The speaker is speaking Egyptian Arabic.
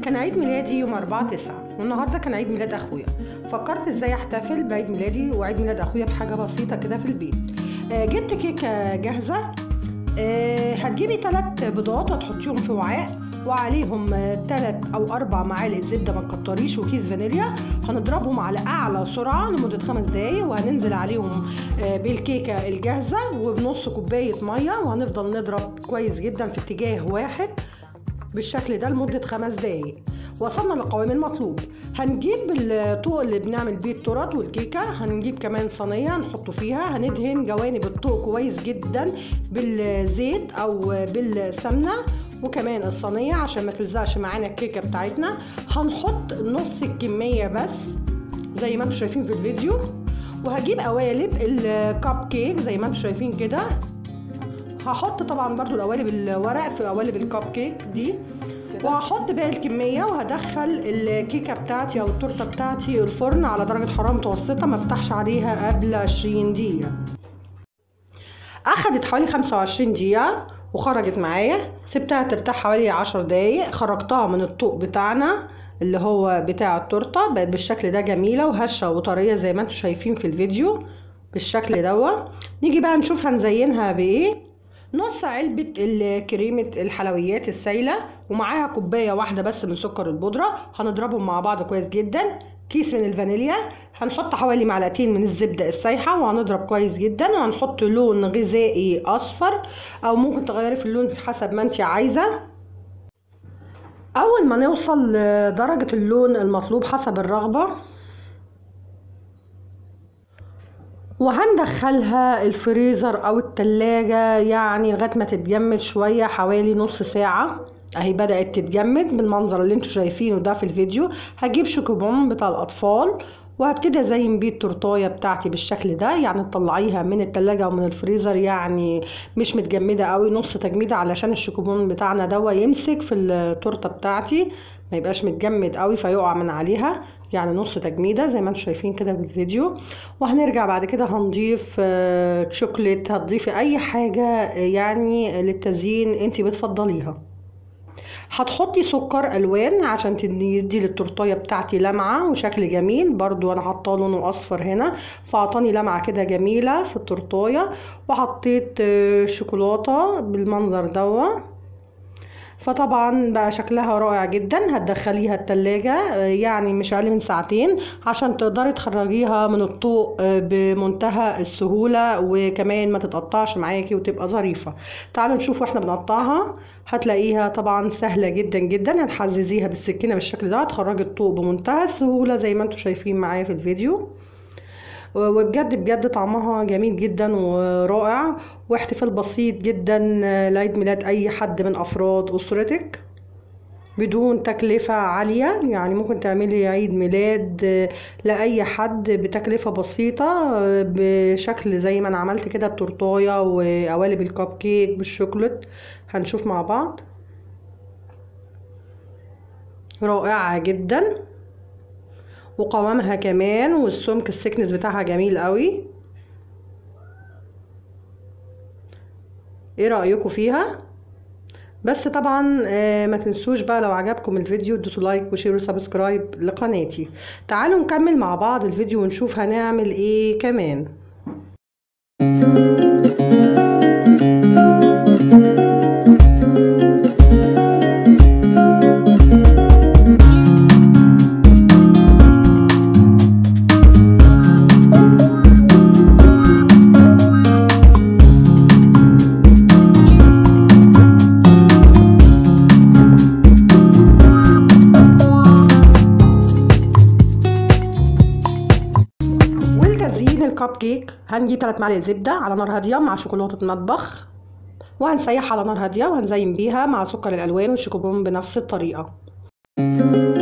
كان عيد ميلادي يوم 4 9 والنهارده كان عيد ميلاد اخويا فكرت ازاي احتفل بعيد ميلادي وعيد ميلاد اخويا بحاجه بسيطه كده في البيت آه، جبت كيكه جاهزه آه، هتجيبي ثلاث بيضات هتحطيهم في وعاء وعليهم ثلاث او اربع معالق زبده ما تكتريش وكيس فانيليا هنضربهم على اعلى سرعه لمده خمس دقايق وهننزل عليهم آه، بالكيكه الجاهزه وبنص كوبايه ميه وهنفضل نضرب كويس جدا في اتجاه واحد بالشكل ده لمدة خمس دقايق وصلنا للقوام المطلوب هنجيب الطوق اللي بنعمل بيه التورت والكيكة هنجيب كمان صينية نحطه فيها هندهن جوانب الطوق كويس جدا بالزيت او بالسمنة وكمان الصينية عشان ما تلزقش معانا الكيكة بتاعتنا هنحط نص الكمية بس زي ما انتم شايفين في الفيديو وهجيب قوالب الكب كيك زي ما انتم شايفين كده هحط طبعا برضو القوالب الورق في قوالب الكب كيك دي وهحط باقي الكمية وهدخل الكيكة بتاعتي او التورتة بتاعتي الفرن على درجة حرارة متوسطة ما افتحش عليها قبل 20 دقيقة اخدت حوالي 25 دقيقة وخرجت معايا سبتها ترتاح حوالي 10 دقايق خرجتها من الطوق بتاعنا اللي هو بتاع التورته بقت بالشكل ده جميله وهشه وطريه زي ما انتم شايفين في الفيديو بالشكل دوت نيجي بقى نشوف هنزينها بايه نص علبة كريمة الحلويات السايلة ومعاها كوباية واحدة بس من سكر البودرة هنضربهم مع بعض كويس جدا كيس من الفانيليا هنحط حوالي معلقتين من الزبدة السايحة وهنضرب كويس جدا وهنحط لون غذائي أصفر أو ممكن تغيري في اللون حسب ما انت عايزة أول ما نوصل لدرجة اللون المطلوب حسب الرغبة وهندخلها الفريزر او التلاجة يعني لغاية ما تتجمد شوية حوالي نص ساعة اهي بدأت تتجمد بالمنظر اللي انتوا شايفينه ده في الفيديو هجيب شوكوبون بتاع الاطفال وهبتدي ازين بيه التورتايه بتاعتي بالشكل ده يعني تطلعيها من التلاجة او من الفريزر يعني مش متجمده قوي نص تجميده علشان الشوكوبون بتاعنا دوا يمسك في التورته بتاعتي ما يبقاش متجمد قوي فيقع من عليها يعني نص تجميدة زي ما انتم شايفين كده في الفيديو وهنرجع بعد كده هنضيف شوكليت هتضيفي اي حاجة يعني للتزيين انت بتفضليها هتحطي سكر الوان عشان تدي للتورتايه بتاعتي لمعه وشكل جميل برضو انا حاطاه لونه اصفر هنا فاعطاني لمعه كده جميله في التورتايه وحطيت شوكولاته بالمنظر دوت فطبعا بقى شكلها رائع جدا هتدخليها التلاجة يعني مش اقل من ساعتين عشان تقدري تخرجيها من الطوق بمنتهى السهولة وكمان ما تتقطعش معاكي وتبقى ظريفة تعالوا نشوف واحنا بنقطعها هتلاقيها طبعا سهلة جدا جدا هنحززيها بالسكينة بالشكل ده هتخرجي الطوق بمنتهى السهولة زي ما انتم شايفين معايا في الفيديو وبجد بجد طعمها جميل جدا ورائع واحتفال بسيط جدا لعيد ميلاد اي حد من افراد اسرتك بدون تكلفة عالية يعني ممكن تعملي عيد ميلاد لأي حد بتكلفة بسيطة بشكل زي ما أنا عملت كده التورتاية وقوالب الكب كيك بالشوكولات هنشوف مع بعض رائعة جدا وقوامها كمان والسمك السكنس بتاعها جميل قوي ايه رأيكم فيها بس طبعا آه ما تنسوش بقى لو عجبكم الفيديو ادوسوا لايك وشير وسبسكرايب لقناتي تعالوا نكمل مع بعض الفيديو ونشوف هنعمل ايه كمان الكب كيك هنجيب 3 معالق زبدة على نار هادية مع شوكولاتة مطبخ وهنسيح على نار هادية وهنزين بيها مع سكر الألوان والشوكوبون بنفس الطريقة